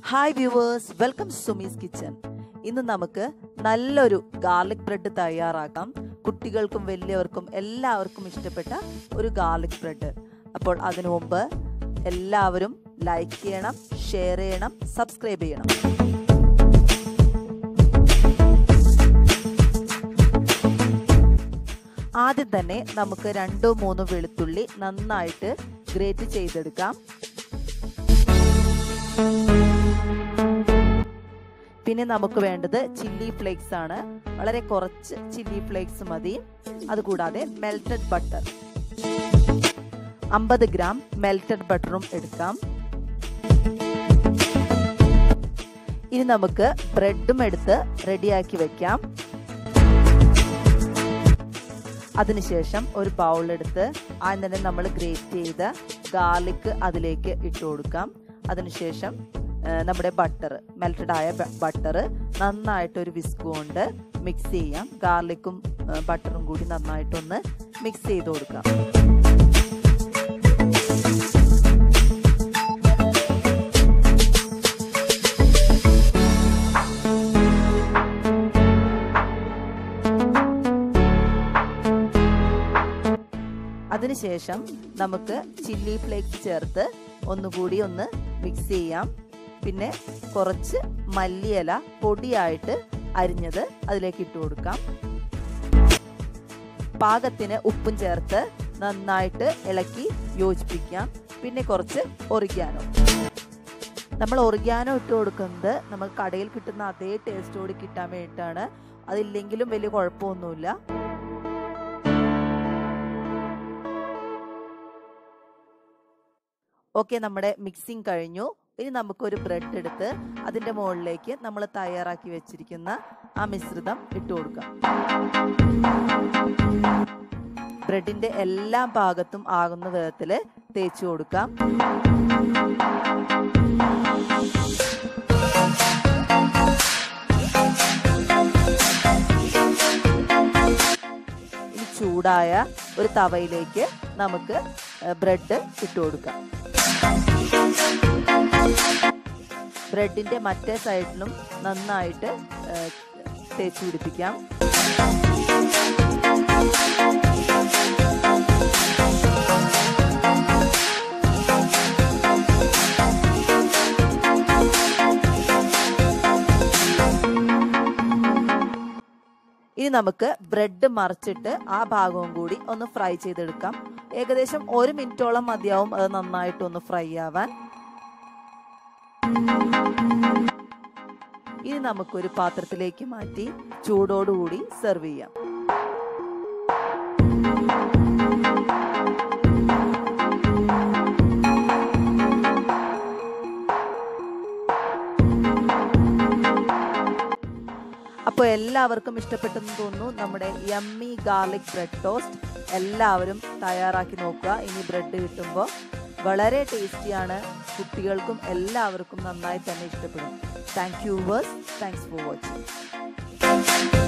hi viewers welcome Sumi's kitchen ഇന്ന് നമുക്ക് നല്ലൊരു ഗാർലിക് ബ്രെഡ് തയ്യാറാക്കാം കുട്ടികൾക്കും വലിയവർക്കും എല്ലാവർക്കും ഇഷ്ടപ്പെട്ട ഒരു ഗാർലിക് ബ്രെഡ് അപ്പോൾ അതിനു മുമ്പ് എല്ലാവരും ലൈക്ക് ചെയ്യണം ഷെയർ ചെയ്യണം സബ്സ്ക്രൈബ് ചെയ്യണം ആദ്യം തന്നെ നമുക്ക് രണ്ടോ മൂന്നോ വെളുത്തുള്ളി നന്നായിട്ട് ഗ്രേറ്റ് ചെയ്തെടുക്കാം പിന്നെ നമുക്ക് വേണ്ടത് ചില്ലി ഫ്ലേക്സ് ആണ് വളരെ കുറച്ച് ചില്ലി ഫ്ലേക്സ് മതി അതുകൂടാതെ മെൽറ്റഡ് ബട്ടർ അമ്പത് ഗ്രാം മെൽറ്റഡ് ബട്ടറും എടുക്കാം ഇനി നമുക്ക് ബ്രെഡും എടുത്ത് റെഡിയാക്കി വെക്കാം അതിനുശേഷം ഒരു ബൗൾ എടുത്ത് ആദ്യം തന്നെ നമ്മൾ ഗ്രേറ്റ് ചെയ്ത ഗാർലിക് അതിലേക്ക് ഇട്ട് കൊടുക്കാം അതിനുശേഷം നമ്മുടെ ബട്ടർ മെൽറ്റഡ് ആയ ബട്ടർ നന്നായിട്ട് ഒരു വിസ്ക് കൊണ്ട് മിക്സ് ചെയ്യാം ഗാർലിക്കും ബട്ടറും കൂടി നന്നായിട്ടൊന്ന് മിക്സ് ചെയ്ത് കൊടുക്കാം അതിനുശേഷം നമുക്ക് ചില്ലി ഫ്ലേക്സ് ചേർത്ത് ഒന്നുകൂടി ഒന്ന് മിക്സ് ചെയ്യാം പിന്നെ കുറച്ച് മല്ലിയില പൊടിയായിട്ട് അരിഞ്ഞത് അതിലേക്ക് ഇട്ട് കൊടുക്കാം പാകത്തിന് ഉപ്പും ചേർത്ത് നന്നായിട്ട് ഇളക്കി യോജിപ്പിക്കാം പിന്നെ കുറച്ച് ഒറിഗാനോ നമ്മൾ ഒറിഗാനോ ഇട്ട് കൊടുക്കുന്നത് നമ്മൾ കടയിൽ കിട്ടുന്ന അതേ ടേസ്റ്റോട് കിട്ടാൻ വേണ്ടിയിട്ടാണ് അതില്ലെങ്കിലും വലിയ കുഴപ്പമൊന്നുമില്ല ഓക്കെ നമ്മുടെ മിക്സിങ് കഴിഞ്ഞു ഇനി നമുക്കൊരു ബ്രെഡ് എടുത്ത് അതിൻ്റെ മുകളിലേക്ക് നമ്മൾ തയ്യാറാക്കി വെച്ചിരിക്കുന്ന ആ മിശ്രിതം ഇട്ട് കൊടുക്കാം ബ്രെഡിന്റെ എല്ലാ ഭാഗത്തും ആകുന്ന വിധത്തിൽ തേച്ചു കൊടുക്കാം ഇനി ചൂടായ ഒരു തവയിലേക്ക് നമുക്ക് ബ്രെഡ് ഇട്ട് കൊടുക്കാം ബ്രെഡിന്റെ മറ്റേ സൈഡിലും നന്നായിട്ട് തേച്ച് പിടിപ്പിക്കാം ഇനി നമുക്ക് ബ്രെഡ് മറിച്ചിട്ട് ആ ഭാഗവും കൂടി ഒന്ന് ഫ്രൈ ചെയ്തെടുക്കാം ഏകദേശം ഒരു മിനിറ്റോളം മതിയാവും അത് നന്നായിട്ടൊന്ന് ഫ്രൈ ആവാൻ ഇനി നമുക്കൊരു പാത്രത്തിലേക്ക് മാറ്റി ചൂടോടുകൂടി സെർവ് ചെയ്യാം അപ്പോൾ എല്ലാവർക്കും ഇഷ്ടപ്പെട്ടെന്ന് തോന്നുന്നു നമ്മുടെ യമ്മി ഗാർലിക് ബ്രെഡ് ടോസ്റ്റ് എല്ലാവരും തയ്യാറാക്കി നോക്കുക ഇനി ബ്രെഡ് കിട്ടുമ്പോൾ വളരെ ടേസ്റ്റിയാണ് കുട്ടികൾക്കും എല്ലാവർക്കും നന്നായി തന്നെ ഇഷ്ടപ്പെടും thank you viewers thanks for watching